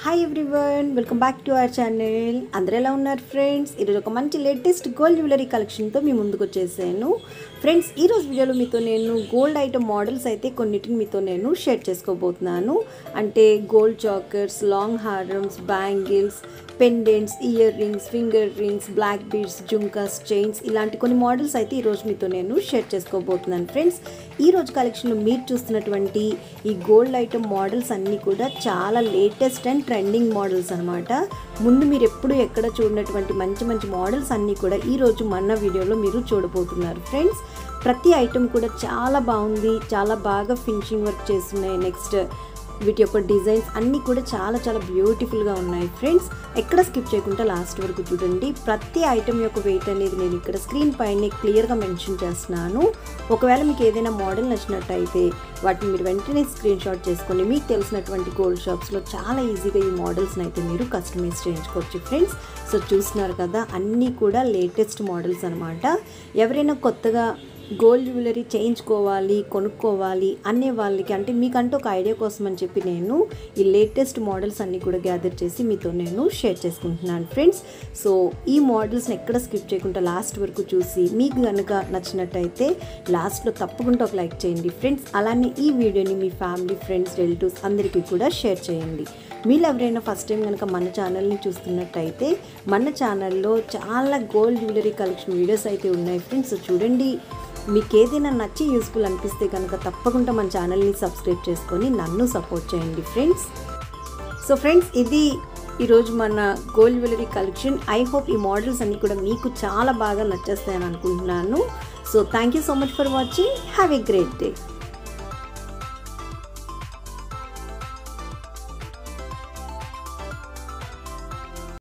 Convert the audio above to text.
hi everyone welcome back to our channel అందరూ ఎలా ఉన్నారు ఫ్రెండ్స్ ఈరోజు ఒక మంచి లేటెస్ట్ గోల్డ్ జ్యువెలరీ కలెక్షన్తో మీ ముందుకు వచ్చేసాను ఫ్రెండ్స్ ఈరోజు వీడియోలో మీతో నేను గోల్డ్ ఐటమ్ మోడల్స్ అయితే కొన్నిటిని మీతో నేను షేర్ చేసుకోబోతున్నాను అంటే గోల్డ్ చాకర్స్ లాంగ్ హారమ్స్ bangles pendants ear rings finger rings black beads జుంకాస్ చైన్స్ ఇలాంటి కొన్ని మోడల్స్ అయితే ఈరోజు మీతో నేను షేర్ చేసుకోబోతున్నాను ఫ్రెండ్స్ ఈ రోజు కలెక్షన్లో మీరు చూస్తున్నటువంటి ఈ గోల్డ్ ఐటమ్ మోడల్స్ అన్నీ కూడా చాలా లేటెస్ట్ అండ్ ట్రెండింగ్ మోడల్స్ అనమాట ముందు మీరు ఎప్పుడు ఎక్కడ చూడనటువంటి మంచి మంచి మోడల్స్ అన్నీ కూడా ఈ రోజు మన వీడియోలో మీరు చూడబోతున్నారు ఫ్రెండ్స్ ప్రతి ఐటమ్ కూడా చాలా బాగుంది చాలా బాగా ఫినిషింగ్ వర్క్ చేస్తున్నాయి నెక్స్ట్ వీటి యొక్క డిజైన్స్ అన్నీ కూడా చాలా చాలా బ్యూటిఫుల్గా ఉన్నాయి ఫ్రెండ్స్ ఎక్కడ స్కిప్ చేయకుండా లాస్ట్ వరకు చూడండి ప్రతి ఐటమ్ యొక్క వెయిట్ అనేది నేను ఇక్కడ స్క్రీన్ పైన క్లియర్గా మెన్షన్ చేస్తున్నాను ఒకవేళ మీకు ఏదైనా మోడల్ నచ్చినట్టయితే వాటిని మీరు వెంటనే స్క్రీన్ షాట్ చేసుకొని మీకు తెలిసినటువంటి గోల్డ్ షాప్స్లో చాలా ఈజీగా ఈ మోడల్స్ని అయితే మీరు కస్టమైజ్ చేయించుకోవచ్చు ఫ్రెండ్స్ సో చూస్తున్నారు కదా అన్నీ కూడా లేటెస్ట్ మోడల్స్ అనమాట ఎవరైనా కొత్తగా గోల్డ్ జ్యువెలరీ చేయించుకోవాలి కొనుక్కోవాలి అనే వాళ్ళకి అంటే మీకంటూ ఒక ఐడియా కోసం అని చెప్పి నేను ఈ లేటెస్ట్ మోడల్స్ అన్నీ కూడా గ్యాదర్ చేసి మీతో నేను షేర్ చేసుకుంటున్నాను ఫ్రెండ్స్ సో ఈ మోడల్స్ని ఎక్కడ స్కిప్ చేయకుండా లాస్ట్ వరకు చూసి మీకు కనుక నచ్చినట్టయితే లాస్ట్లో తప్పకుండా ఒక లైక్ చేయండి ఫ్రెండ్స్ అలానే ఈ వీడియోని మీ ఫ్యామిలీ ఫ్రెండ్స్ రిలేటివ్స్ అందరికీ కూడా షేర్ చేయండి మీరు ఎవరైనా ఫస్ట్ టైం కనుక మన ఛానల్ని చూస్తున్నట్టయితే మన ఛానల్లో చాలా గోల్డ్ జ్యువెలరీ కలెక్షన్ వీడియోస్ అయితే ఉన్నాయి ఫ్రెండ్స్ సో చూడండి మీకు ఏదైనా నచ్చి యూస్ఫుల్ అనిపిస్తే కనుక తప్పకుండా మన ఛానల్ని సబ్స్క్రైబ్ చేసుకొని నన్ను సపోర్ట్ చేయండి ఫ్రెండ్స్ సో ఫ్రెండ్స్ ఇది ఈరోజు మన gold jewellery collection I hope ఈ మోడల్స్ అన్నీ కూడా మీకు చాలా బాగా నచ్చేస్తాయని అనుకుంటున్నాను so thank you so much for watching have a great day